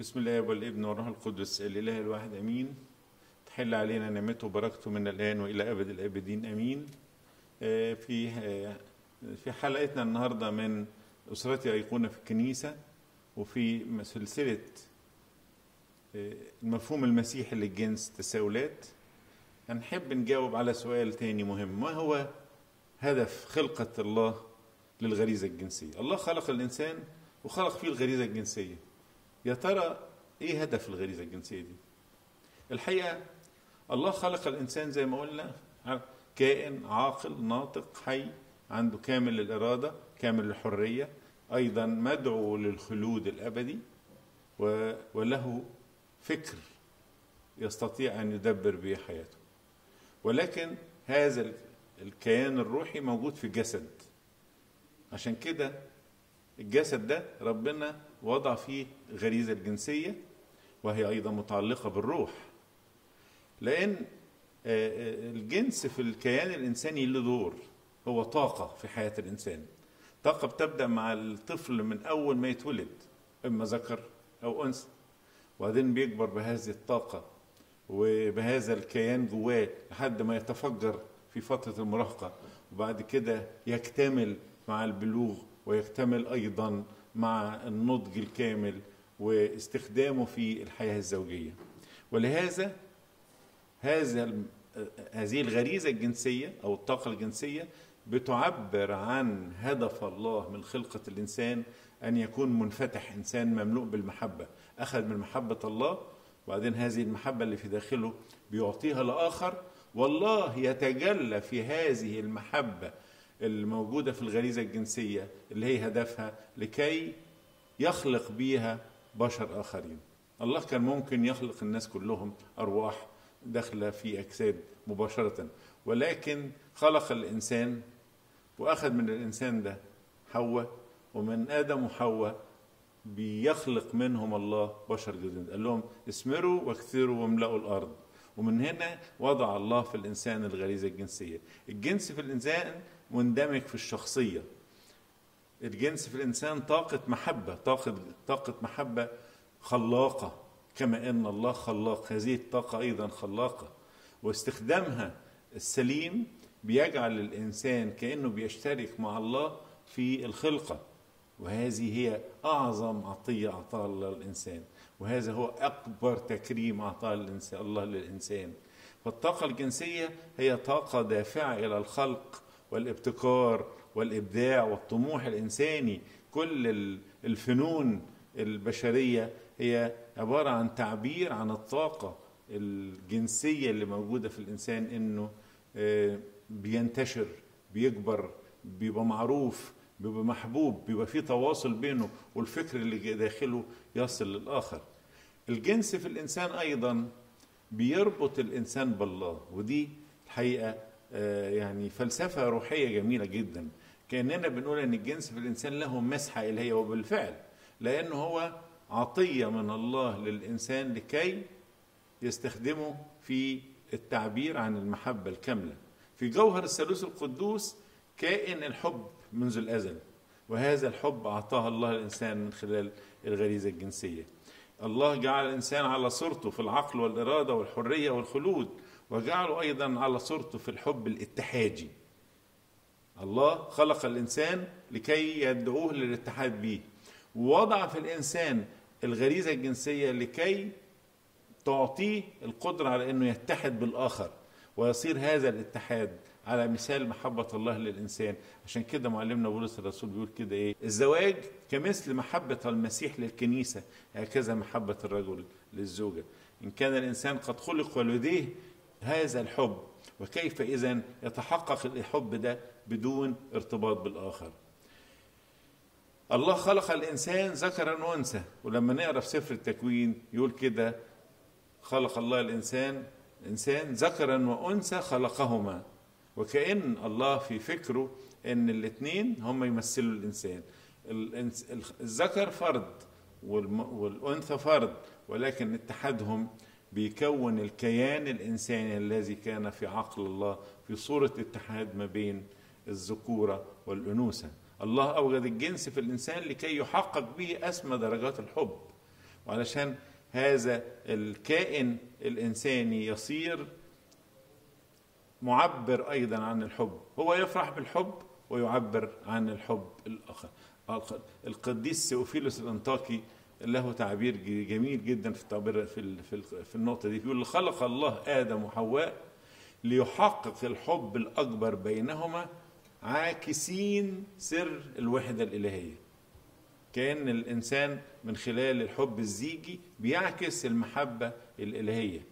بسم الله والابن والروح القدس الاله الواحد امين تحل علينا نعمته وبركته من الان والى ابد الابدين امين آه، في آه، في حلقتنا النهارده من اسرتي ايقونه في الكنيسه وفي سلسله آه، المفهوم المسيحي للجنس تساؤلات هنحب نجاوب على سؤال تاني مهم ما هو هدف خلقه الله للغريزه الجنسيه الله خلق الانسان وخلق فيه الغريزه الجنسيه يا ترى ايه هدف الغريزه الجنسيه دي الحقيقه الله خلق الانسان زي ما قلنا كائن عاقل ناطق حي عنده كامل الاراده كامل الحريه ايضا مدعو للخلود الابدي و- وله فكر يستطيع ان يدبر به حياته ولكن هذا ال- الكيان الروحي موجود في جسد عشان كده الجسد ده ربنا وضع فيه غريزة الجنسية وهي أيضا متعلقة بالروح لأن آه، آه، الجنس في الكيان الإنساني له دور هو طاقة في حياة الإنسان طاقة بتبدأ مع الطفل من أول ما يتولد إما ذكر أو أنثى وبعدين بيكبر بهذه الطاقة وبهذا الكيان جواه لحد ما يتفجر في فترة المراهقة وبعد كده يكتمل مع البلوغ ويكتمل أيضا مع النضج الكامل واستخدامه في الحياة الزوجية ولهذا هذا الم- هذه الغريزة الجنسية أو الطاقة الجنسية بتعبر عن هدف الله من خلقة الإنسان أن يكون منفتح إنسان مملوء بالمحبة أخذ من محبة الله وبعدين هذه المحبة اللي في داخله بيعطيها لآخر والله يتجلى في هذه المحبة الموجودة في الغريزة الجنسية اللي هي هدفها لكي يخلق بيها بشر آخرين الله كان ممكن يخلق الناس كلهم أرواح داخلة في أجساد مباشرة ولكن خلق الإنسان وأخذ من الإنسان ده حواء ومن آدم وحواء بيخلق منهم الله بشر جديد قال لهم اسمروا واكثروا واملأوا الأرض ومن هنا وضع الله في الإنسان الغريزة الجنسية الجنس في الإنسان مندمج في الشخصية الجنس في الإنسان طاقة محبة طاقة طاقة محبة خلاقة كما أن الله خلاق هذه الطاقة أيضا خلاقة واستخدامها السليم بيجعل الإنسان كأنه بيشترك مع الله في الخلقة وهذه هي أعظم عطية أعطاها الله للإنسان وهذا هو أكبر تكريم أعطاه الإنسان الله للإنسان فالطاقة الجنسية هي طاقة دافعة إلى الخلق والابتكار والإبداع والطموح الإنساني كل ال- الفنون البشرية هي عبارة عن تعبير عن الطاقة الجنسية اللي موجودة في الإنسان إنه آه، بينتشر بيكبر بيبقى معروف بيبقى محبوب بيبقى في تواصل بينه والفكر اللي داخله يصل للآخر الجنس في الإنسان أيضا بيربط الإنسان بالله ودي الحقيقة آه، يعني فلسفة روحية جميلة جدا كأننا بنقول أن الجنس في الإنسان له مسحة إلهية وبالفعل لأنه هو عطية من الله للإنسان لكي يستخدمه في التعبير عن المحبة الكاملة في جوهر الثالوث القدوس كائن الحب منذ الأزل وهذا الحب أعطاه الله الإنسان من خلال الغريزة الجنسية الله جعل الإنسان على صورته في العقل والإرادة والحرية والخلود وجعله أيضا على صورته في الحب الاتحاجي الله خلق الإنسان لكي يدعوه للاتحاد به ووضع في الإنسان الغريزة الجنسية لكي تعطيه القدرة على أنه يتحد بالآخر ويصير هذا الاتحاد على مثال محبة الله للإنسان عشان كده معلمنا بولس الرسول بيقول كده إيه الزواج كمثل محبة المسيح للكنيسة هكذا محبة الرجل للزوجة إن كان الإنسان قد خلق ولديه هذا الحب وكيف إذا يتحقق الحب ده بدون ارتباط بالآخر الله خلق الإنسان ذكرا وأنثى ولما نقرأ في سفر التكوين يقول كده خلق الله الإنسان إنسان ذكرا وأنثى خلقهما وكأن الله في فكره أن الاثنين هم يمثلوا الإنسان الإنس- الذكر فرد والم- والأنثى فرد ولكن اتحادهم بيكون الكيان الإنساني الذي كان في عقل الله في صورة اتحاد ما بين الذكورة والأنوثة الله أوجد الجنس في الإنسان لكي يحقق به أسمى درجات الحب وعلشان هذا الكائن الإنساني يصير معبر أيضا عن الحب هو يفرح بالحب ويعبر عن الحب الآخر القديس سيوفيلوس الأنطاكي له تعبير جميل جدا في التعبير في في النقطه دي بيقول خلق الله ادم وحواء ليحقق الحب الاكبر بينهما عاكسين سر الوحده الالهيه كان الانسان من خلال الحب الزيجي بيعكس المحبه الالهيه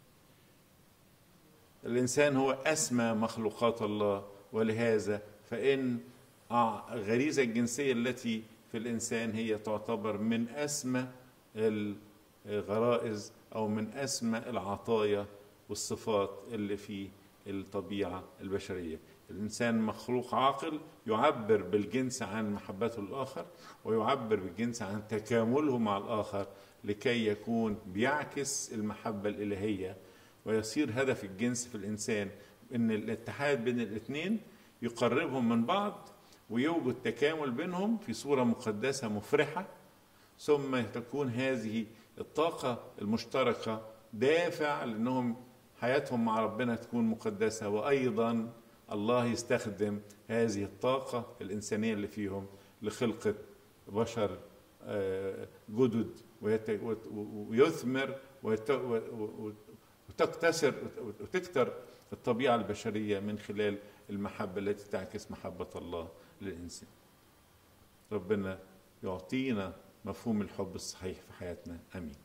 الانسان هو اسمى مخلوقات الله ولهذا فان غريزه الجنسيه التي في الإنسان هي تعتبر من أسمى الغرائز أو من أسمى العطايا والصفات اللي في الطبيعة البشرية الإنسان مخلوق عاقل يعبر بالجنس عن محبته للآخر ويعبر بالجنس عن تكامله مع الآخر لكي يكون بيعكس المحبة الإلهية ويصير هدف الجنس في الإنسان إن الاتحاد بين الاثنين يقربهم من بعض ويوجد تكامل بينهم في صورة مقدسة مفرحة ثم تكون هذه الطاقة المشتركة دافع لأنهم حياتهم مع ربنا تكون مقدسة وأيضا الله يستخدم هذه الطاقة الإنسانية اللي فيهم لخلقة بشر جدد ويثمر وتكتسر وتكتر الطبيعة البشرية من خلال المحبة التي تعكس محبة الله للإنسان ربنا يعطينا مفهوم الحب الصحيح في حياتنا آمين